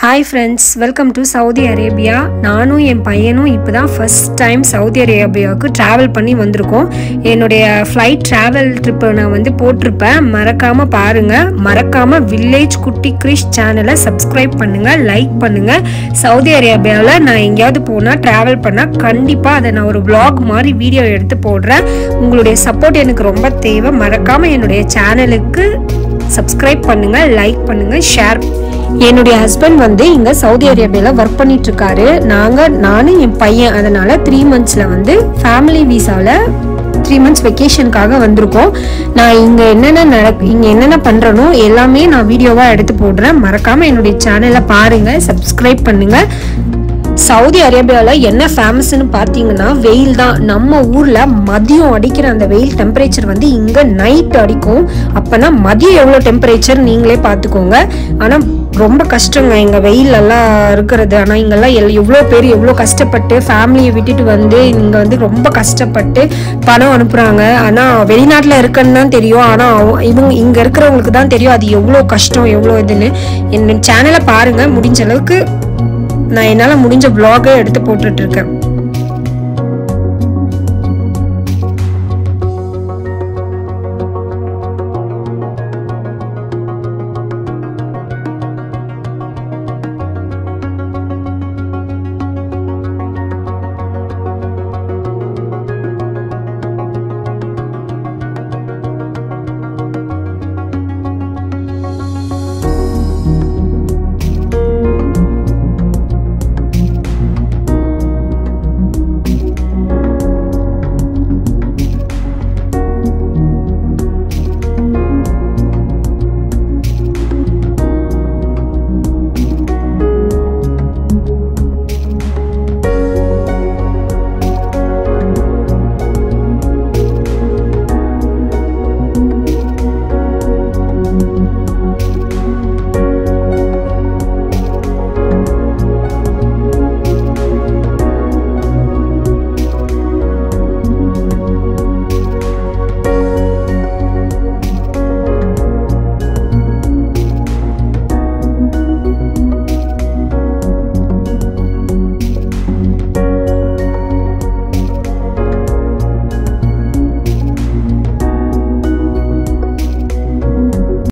hi friends welcome to Saudi Arabia நானும் என் பையனும் இப்போ தான் ஃபஸ்ட் டைம் சவுதி அரேபியாவுக்கு ட்ராவல் பண்ணி வந்திருக்கோம் என்னுடைய ஃப்ளைட் ட்ராவல் ட்ரிப்பை நான் வந்து போட்டிருப்பேன் மறக்காமல் பாருங்கள் மறக்காமல் வில்லேஜ் குட்டி கிரிஷ் சேனலை சப்ஸ்கிரைப் பண்ணுங்கள் லைக் பண்ணுங்கள் சவுதி அரேபியாவில் நான் எங்கேயாவது போனால் ட்ராவல் பண்ணால் கண்டிப்பாக அதை நான் ஒரு vlog மாதிரி வீடியோ எடுத்து போடுறேன் உங்களுடைய சப்போர்ட் எனக்கு ரொம்ப தேவை மறக்காமல் என்னுடைய சேனலுக்கு சப்ஸ்கிரைப் பண்ணுங்கள் லைக் பண்ணுங்கள் ஷேர் என்னுடைய ஹஸ்பண்ட் வந்து இங்க சவுதி அரேபியால ஒர்க் பண்ணிட்டு இருக்காரு நாங்க நானும் என் பையன் அதனால த்ரீ மந்த்ஸ்ல வந்து ஃபேமிலி விசால த்ரீ மந்த்ஸ் வெக்கேஷனுக்காக வந்திருக்கோம் நான் இங்க என்னென்ன நடக்கு இங்க என்னென்ன பண்றனோ எல்லாமே நான் வீடியோவா எடுத்து போடுறேன் மறக்காம என்னுடைய சேனலை பாருங்க சப்ஸ்கிரைப் பண்ணுங்க சவுதி அரேபியாவில் என்ன ஃபேமஸ்னு பார்த்தீங்கன்னா வெயில் தான் நம்ம ஊரில் மதியம் அடிக்கிற அந்த வெயில் டெம்பரேச்சர் வந்து இங்கே நைட் அடிக்கும் அப்போனா மதியம் எவ்வளோ டெம்பரேச்சர் நீங்களே பார்த்துக்கோங்க ஆனால் ரொம்ப கஷ்டங்க இங்கே வெயிலெல்லாம் இருக்கிறது ஆனால் இங்கெல்லாம் எல் எவ்வளோ பேர் எவ்வளோ கஷ்டப்பட்டு ஃபேமிலியை விட்டுட்டு வந்து இங்கே வந்து ரொம்ப கஷ்டப்பட்டு பணம் அனுப்புகிறாங்க ஆனால் வெளிநாட்டில் இருக்குன்னு தான் தெரியும் ஆனால் இவங்க இங்கே இருக்கிறவங்களுக்கு தான் தெரியும் அது எவ்வளோ கஷ்டம் எவ்வளோ இதுன்னு என் சேனலை பாருங்கள் முடிஞ்ச அளவுக்கு நான் என்னால் முடிஞ்ச vlog-அ எடுத்து போட்டுட்டு இருக்கேன்